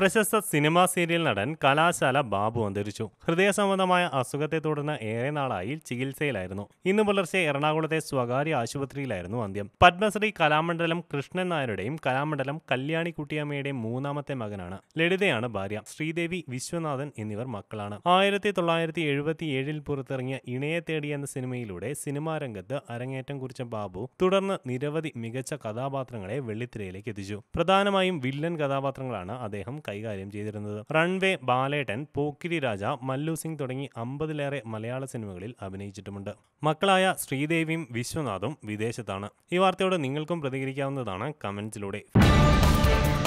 പ്രശസ്ത cinema serial നടൻ കലാശാല ബാബു അന്തരിച്ചു ഹൃദയ സംബന്ധമായ അസുഖത്തെ തുടർന്ന് ഏറെ നാളായി ചികിത്സയിലായിരുന്നു ഇന്ന് പുലർച്ചെ എറണാകുളത്തെ സ്വകാര്യ ആശുപത്രിയിലായിരുന്നു അന്ത്യം പത്മശ്രീ കലാമണ്ഡലം കൃഷ്ണൻ നായരുടെയും കലാമണ്ഡലം കല്യാണിക്കുട്ടിയമ്മയുടെയും മൂന്നാമത്തെ മകനാണ് ലളിതയാണ് ഭാര്യ ശ്രീദേവി വിശ്വനാഥൻ എന്നിവർ മക്കളാണ് ആയിരത്തി തൊള്ളായിരത്തി എഴുപത്തി ഏഴിൽ പുറത്തിറങ്ങിയ ഇണയെ തേടി എന്ന സിനിമയിലൂടെ സിനിമാ രംഗത്ത് അരങ്ങേറ്റം കുറിച്ച ബാബു തുടർന്ന് നിരവധി മികച്ച കഥാപാത്രങ്ങളെ വെള്ളിത്തിരയിലേക്ക് എത്തിച്ചു പ്രധാനമായും വില്ലൻ കഥാപാത്രങ്ങളാണ് അദ്ദേഹം കൈകാര്യം ചെയ്തിരുന്നത് റൺവേ ബാലേട്ടൻ പോക്കിരി രാജ മല്ലു സിംഗ് തുടങ്ങി അമ്പതിലേറെ മലയാള സിനിമകളിൽ അഭിനയിച്ചിട്ടുമുണ്ട് മക്കളായ ശ്രീദേവിയും വിശ്വനാഥും വിദേശത്താണ് ഈ വാർത്തയോട് നിങ്ങൾക്കും പ്രതികരിക്കാവുന്നതാണ് കമന്റ്സിലൂടെ